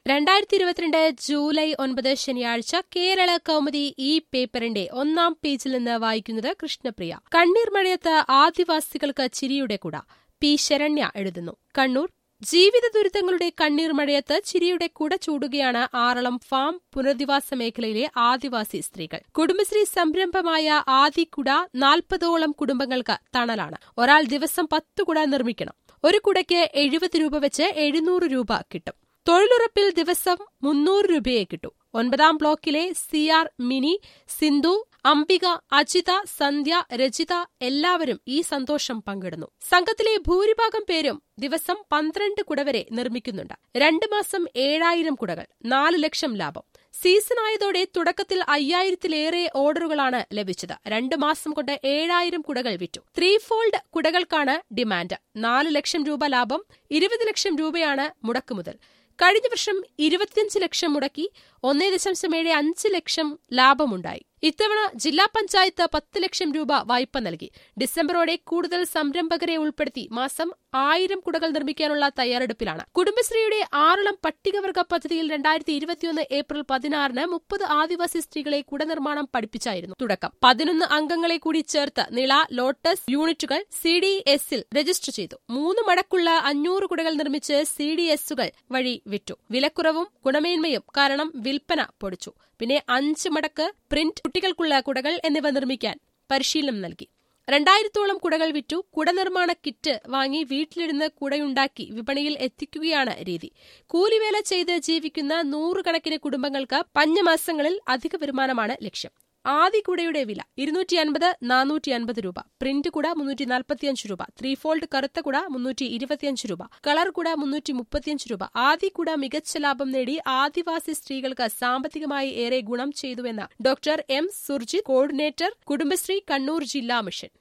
രണ്ടായിരത്തി ഇരുപത്തിരണ്ട് ജൂലൈ ഒൻപത് ശനിയാഴ്ച കേരള കൗമുദി ഈ പേപ്പറിന്റെ ഒന്നാം പേജിൽ നിന്ന് വായിക്കുന്നത് കൃഷ്ണപ്രിയ കണ്ണീർ മഴയത്ത് ആദിവാസികൾക്ക് ചിരിയുടെ കുട പി ശരണ്യ എഴുതുന്നു കണ്ണൂർ ജീവിത ദുരിതങ്ങളുടെ കണ്ണീർ മഴയത്ത് ചിരിയുടെ കുട ചൂടുകയാണ് ആറളം ഫാം പുനരധിവാസ മേഖലയിലെ ആദിവാസി സ്ത്രീകൾ കുടുംബശ്രീ സംരംഭമായ ആദിക്കുട നാൽപ്പതോളം കുടുംബങ്ങൾക്ക് തണലാണ് ഒരാൾ ദിവസം പത്ത് കുട നിർമ്മിക്കണം ഒരു കുടയ്ക്ക് എഴുപത് രൂപ വെച്ച് എഴുന്നൂറ് രൂപ കിട്ടും തൊഴിലുറപ്പിൽ ദിവസം മുന്നൂറ് രൂപയെ കിട്ടൂ ഒൻപതാം ബ്ലോക്കിലെ സി ആർ മിനി സിന്ധു അംബിക അജിത സന്ധ്യ രജിത എല്ലാവരും ഈ സന്തോഷം പങ്കിടുന്നു സംഘത്തിലെ ഭൂരിഭാഗം പേരും ദിവസം പന്ത്രണ്ട് കുട വരെ നിർമ്മിക്കുന്നുണ്ട് രണ്ടു മാസം ഏഴായിരം കുടകൾ നാല് ലക്ഷം ലാഭം സീസണായതോടെ തുടക്കത്തിൽ അയ്യായിരത്തിലേറെ ഓർഡറുകളാണ് ലഭിച്ചത് രണ്ടു മാസം കൊണ്ട് ഏഴായിരം കുടകൾ വിറ്റു ത്രീ ഫോൾഡ് കുടകൾക്കാണ് ഡിമാൻഡ് നാല് ലക്ഷം രൂപ ലാഭം ഇരുപത് ലക്ഷം രൂപയാണ് മുടക്കുമുതൽ കഴിഞ്ഞ വർഷം ഇരുപത്തിയഞ്ച് ലക്ഷം മുടക്കി ഒന്നേ ദശാംശം ഏഴ് അഞ്ച് ലക്ഷം ലാഭമുണ്ടായി ഇത്തവണ ജില്ലാ പഞ്ചായത്ത് പത്ത് ലക്ഷം രൂപ വായ്പ നൽകി ഡിസംബറോടെ കൂടുതൽ സംരംഭകരെ ഉൾപ്പെടുത്തി മാസം ആയിരം കുടകൾ നിർമ്മിക്കാനുള്ള തയ്യാറെടുപ്പിലാണ് കുടുംബശ്രീയുടെ ആറളം പട്ടികവർഗ പദ്ധതിയിൽ രണ്ടായിരത്തി ഇരുപത്തിയൊന്ന് ഏപ്രിൽ പതിനാറിന് മുപ്പത് ആദിവാസി സ്ത്രീകളെ കുട നിർമ്മാണം പഠിപ്പിച്ചായിരുന്നു തുടക്കം പതിനൊന്ന് അംഗങ്ങളെ കൂടി ചേർത്ത് നിള ലോട്ടസ് യൂണിറ്റുകൾ സി ഡി എസിൽ രജിസ്റ്റർ ചെയ്തു മൂന്ന് മടക്കുള്ള അഞ്ഞൂറ് കുടകൾ നിർമ്മിച്ച് സി ഡി എസുകൾ വഴി വിറ്റു വിലക്കുറവും ഗുണമേന്മയും കാരണം വിൽപ്പന പൊടിച്ചു പിന്നെ അഞ്ച് മടക്ക് പ്രിന്റ് കുട്ടികൾക്കുള്ള കുടകൾ എന്നിവ നിർമ്മിക്കാൻ പരിശീലനം നൽകി രണ്ടായിരത്തോളം കുടകൾ വിറ്റു കുട നിർമ്മാണ കിറ്റ് വാങ്ങി വീട്ടിലിരുന്ന് കുടയുണ്ടാക്കി വിപണിയിൽ എത്തിക്കുകയാണ് രീതി കൂലിവേല ചെയ്ത് ജീവിക്കുന്ന നൂറുകണക്കിന് കുടുംബങ്ങൾക്ക് പഞ്ഞമാസങ്ങളിൽ അധിക വരുമാനമാണ് ലക്ഷ്യം ആദ്യ കുടയുടെ വില ഇരുന്നൂറ്റി അൻപത് നാനൂറ്റി അൻപത് രൂപ പ്രിന്റ് കുട മുന്നൂറ്റി നാൽപ്പത്തിയഞ്ച് രൂപ ത്രീ ഫോൾഡ് കറുത്ത കുട മുന്നൂറ്റി ഇരുപത്തിയഞ്ച് രൂപ കളർ കുട മുന്നൂറ്റി മുപ്പത്തിയഞ്ച് രൂപ ആദ്യ കുട മികച്ച ലാഭം നേടി ആദിവാസി സ്ത്രീകൾക്ക് സാമ്പത്തികമായി ഏറെ ഗുണം ചെയ്തുവെന്ന് doctor M Surjith coordinator Kudumbashree Kannur ജില്ലാ മിഷൻ